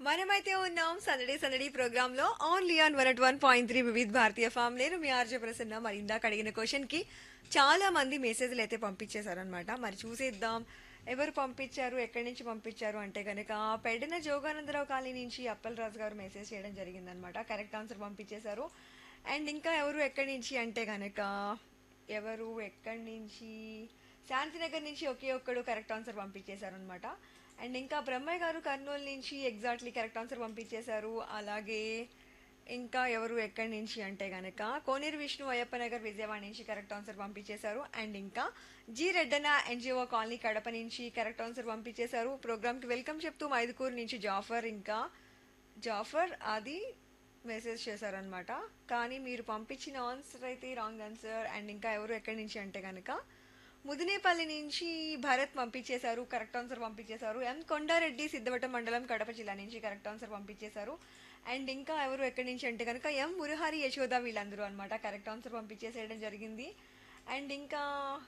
మనమైతే ఉన్నాం సందడి సందడి ప్రోగ్రామ్ లో only on one at one point three వివిధ భారతీయ ఫామ్ నేను మీ ఆర్జే ప్రసన్న మరి ఇందాక అడిగిన క్వశ్చన్ కి చాలా మంది మెసేజ్లు అయితే పంపించేశారనమాట మరి చూసేద్దాం ఎవరు పంపించారు ఎక్కడి నుంచి పంపించారు అంటే కనుక పెడిన జోగానందరావు కాలనీ నుంచి అప్పలరాజు గారు మెసేజ్ చేయడం జరిగిందనమాట కరెక్ట్ ఆన్సర్ పంపించేశారు అండ్ ఇంకా ఎవరు ఎక్కడి నుంచి అంటే కనుక ఎవరు ఎక్కడి నుంచి శాంతినగర్ నుంచి ఒకే ఒక్కడు కరెక్ట్ ఆన్సర్ పంపించేశారు అనమాట అండ్ ఇంకా బ్రహ్మయ్య గారు కర్నూలు నుంచి ఎగ్జాక్ట్లీ కరెక్ట్ ఆన్సర్ పంపించేశారు అలాగే ఇంకా ఎవరు ఎక్కడి నుంచి అంటే గనక కోనేరు విష్ణు అయ్యప్ప నగర్ విజయవాడ నుంచి కరెక్ట్ ఆన్సర్ పంపించేశారు అండ్ ఇంకా G Reddanna NGO colony Kadapa నుంచి కరెక్ట్ ఆన్సర్ పంపించేశారు ప్రోగ్రామ్కి వెల్కమ్ చెప్తూ మైదుకూరు నుంచి జాఫర్ ఇంకా జాఫర్ అది మెసేజ్ చేశారనమాట కానీ మీరు పంపించిన ఆన్సర్ అయితే రాంగ్ ఆన్సర్ అండ్ ఇంకా ఎవరు ఎక్కడి నుంచి అంటే కనుక ముదినేపల్లి నుంచి భరత్ పంపించేశారు కరెక్ట్ ఆన్సర్ పంపించేశారు ఎం కొండారెడ్డి సిద్ధవటం మండలం కడప జిల్లా నుంచి కరెక్ట్ ఆన్సర్ పంపించేశారు అండ్ ఇంకా ఎవరు ఎక్కడి నుంచి అంటే కనుక ఎం మురహరి యశోద వీళ్ళందరూ అనమాట కరెక్ట్ ఆన్సర్ పంపించేసేయడం జరిగింది అండ్ ఇంకా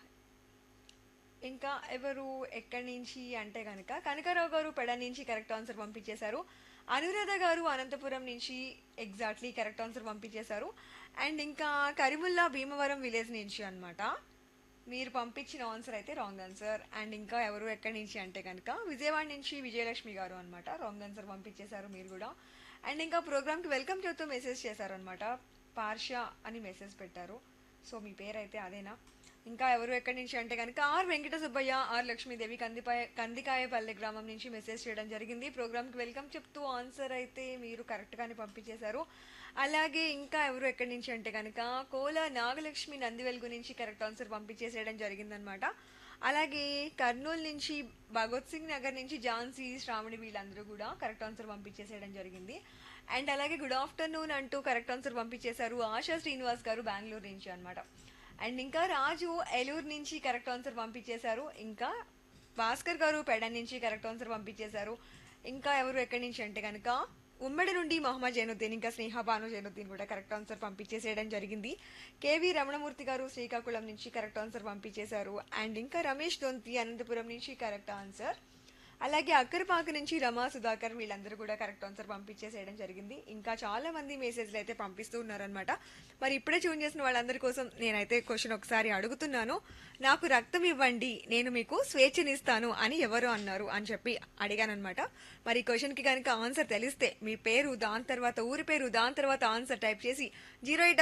ఇంకా ఎవరు ఎక్కడి నుంచి అంటే కనుక కనకారావు గారు పెడ నుంచి కరెక్ట్ ఆన్సర్ పంపించేశారు అనురాధ గారు అనంతపురం నుంచి ఎగ్జాక్ట్లీ కరెక్ట్ ఆన్సర్ పంపించేశారు అండ్ ఇంకా కరిముల్లా భీమవరం విలేజ్ నుంచి అన్నమాట మీరు పంపించిన ఆన్సర్ అయితే రాంగ్ ఆన్సర్ అండ్ ఇంకా ఎవరు ఎక్కడి నుంచి అంటే కనుక విజయవాడ నుంచి విజయలక్ష్మి గారు అనమాట రాంగ్ ఆన్సర్ పంపించేశారు మీరు కూడా అండ్ ఇంకా ప్రోగ్రామ్కి వెల్కమ్ చెబుతూ మెసేజ్ చేశారనమాట పార్షా అని మెసేజ్ పెట్టారు సో మీ పేరు అయితే అదేనా ఇంకా ఎవరు ఎక్కడి నుంచి అంటే కనుక ఆర్ వెంకట సుబ్బయ్య ఆర్ లక్ష్మీదేవి కందిపాయ కందికాయపల్లె గ్రామం నుంచి మెసేజ్ చేయడం జరిగింది ప్రోగ్రామ్కి వెల్కమ్ చెప్తూ ఆన్సర్ అయితే మీరు కరెక్ట్గానే పంపించేశారు అలాగే ఇంకా ఎవరు ఎక్కడి నుంచి అంటే కనుక కోల నాగలక్ష్మి నందివెలుగు నుంచి కరెక్ట్ ఆన్సర్ పంపించేసేయడం జరిగిందనమాట అలాగే కర్నూలు నుంచి భగత్ సింగ్ నగర్ నుంచి ఝాన్సీ శ్రావణి వీళ్ళందరూ కూడా కరెక్ట్ ఆన్సర్ పంపించేసేయడం జరిగింది అండ్ అలాగే గుడ్ ఆఫ్టర్నూన్ అంటూ కరెక్ట్ ఆన్సర్ పంపించేశారు ఆశా శ్రీనివాస్ గారు బెంగళూరు నుంచి అనమాట అండ్ ఇంకా రాజు ఏలూరు నుంచి కరెక్ట్ ఆన్సర్ పంపించేశారు ఇంకా భాస్కర్ గారు పెడ నుంచి కరెక్ట్ ఆన్సర్ పంపించేశారు ఇంకా ఎవరు ఎక్కడి నుంచి అంటే కనుక ఉమ్మడి నుండి మహమ్మద్ జైనుద్దీన్ ఇంకా స్నేహ భాను జైనుద్దీన్ కూడా కరెక్ట్ ఆన్సర్ పంపించేసేయడం జరిగింది కేవీ రమణమూర్తి గారు శ్రీకాకుళం నుంచి కరెక్ట్ ఆన్సర్ పంపించేశారు అండ్ ఇంకా రమేష్ దొంతి అనంతపురం నుంచి కరెక్ట్ ఆన్సర్ అలాగే అక్కరపాక నుంచి రమా సుధాకర్ వీళ్ళందరూ కూడా కరెక్ట్ ఆన్సర్ పంపించేసేయడం జరిగింది ఇంకా చాలా మంది మెసేజ్లు అయితే పంపిస్తూ ఉన్నారనమాట మరి ఇప్పుడే చూన్ చేసిన వాళ్ళందరి కోసం నేనైతే క్వశ్చన్ ఒకసారి అడుగుతున్నాను నాకు రక్తం ఇవ్వండి నేను మీకు స్వేచ్ఛనిస్తాను అని ఎవరు అన్నారు అని చెప్పి అడిగానమాట మరి ఈ క్వశ్చన్కి కనుక ఆన్సర్ తెలిస్తే మీ పేరు దాని తర్వాత ఊరి పేరు దాని తర్వాత ఆన్సర్ టైప్ చేసి జీరో ఎయిట్